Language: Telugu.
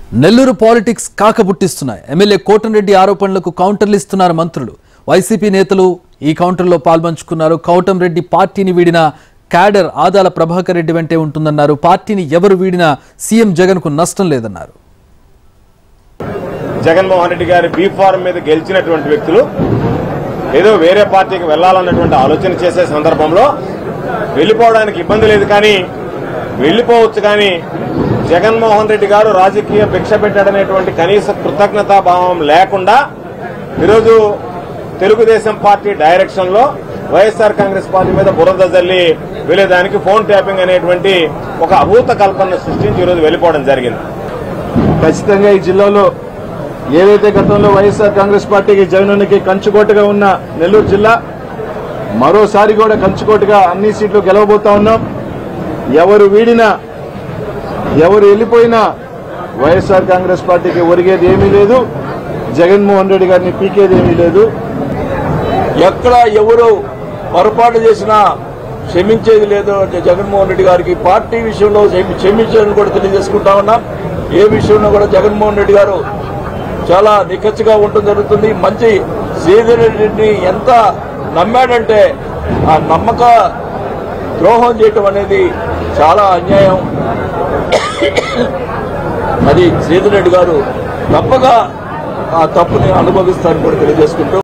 నెల్లూరు పాలిటిక్స్ కాకబుట్టిస్తున్నాయి ఎమ్మెల్యే కోటంరెడ్డి ఆరోపణలకు కౌంటర్లు ఇస్తున్నారు మంత్రులు వైసీపీ నేతలు ఈ కౌంటర్లో పాల్పంచుకున్నారు కోటంరెడ్డి పార్టీని వీడిన క్యాడర్ ఆదాల ప్రభాకర్ రెడ్డి వెంటే ఉంటుందన్నారు పార్టీని ఎవరు వీడినా సీఎం జగన్ కు నష్టం లేదన్నారు జగన్మోహన్ రెడ్డి గారి బీ ఫారం మీద గెలిచినటువంటి వ్యక్తులు ఏదో వేరే పార్టీకి వెళ్లాలన్నటువంటి ఆలోచన చేసే సందర్భంలో వెళ్లిపోవడానికి ఇబ్బంది లేదు కానీ వెళ్లిపోవచ్చు కానీ జగన్మోహన్ రెడ్డి గారు రాజకీయ భిక్ష పెట్టాడనేటువంటి కనీస కృతజ్ఞతా భావం లేకుండా ఈరోజు తెలుగుదేశం పార్టీ డైరెక్షన్ లో వైఎస్ఆర్ కాంగ్రెస్ పార్టీ మీద బురద జల్లి వెళ్లేదానికి ఫోన్ ట్యాపింగ్ అనేటువంటి ఒక అభూత కల్పన సృష్టించి ఈరోజు వెళ్లిపోవడం జరిగింది ఖచ్చితంగా ఈ జిల్లాలో ఏదైతే గతంలో వైఎస్ఆర్ కాంగ్రెస్ పార్టీకి జగనన్నకి కంచుకోటగా ఉన్న నెల్లూరు జిల్లా మరోసారి కూడా కంచుకోటగా అన్ని సీట్లు గెలవబోతా ఉన్నాం ఎవరు వీడినా ఎవరు వెళ్ళిపోయినా వైఎస్ఆర్ కాంగ్రెస్ పార్టీకి ఒరిగేది ఏమీ లేదు జగన్మోహన్ రెడ్డి గారిని పీకేది ఏమీ లేదు ఎక్కడ ఎవరు పొరపాటు చేసినా క్షమించేది లేదు అంటే జగన్మోహన్ రెడ్డి గారికి పార్టీ విషయంలో క్షమి- క్షమించాలని కూడా తెలియజేసుకుంటా ఉన్నాం ఏ విషయంలో కూడా జగన్మోహన్ రెడ్డి గారు చాలా నిఖచ్చిగా ఉండటం జరుగుతుంది మంచి శ్రీధర్ రెడ్డిని ఎంత నమ్మాడంటే ఆ నమ్మక ద్రోహం చేయటం అనేది చాలా అన్యాయం అది శ్రీధర్ రెడ్డి గారు తప్పగా ఆ తప్పుని అనుభవిస్తారని కూడా తెలియజేసుకుంటూ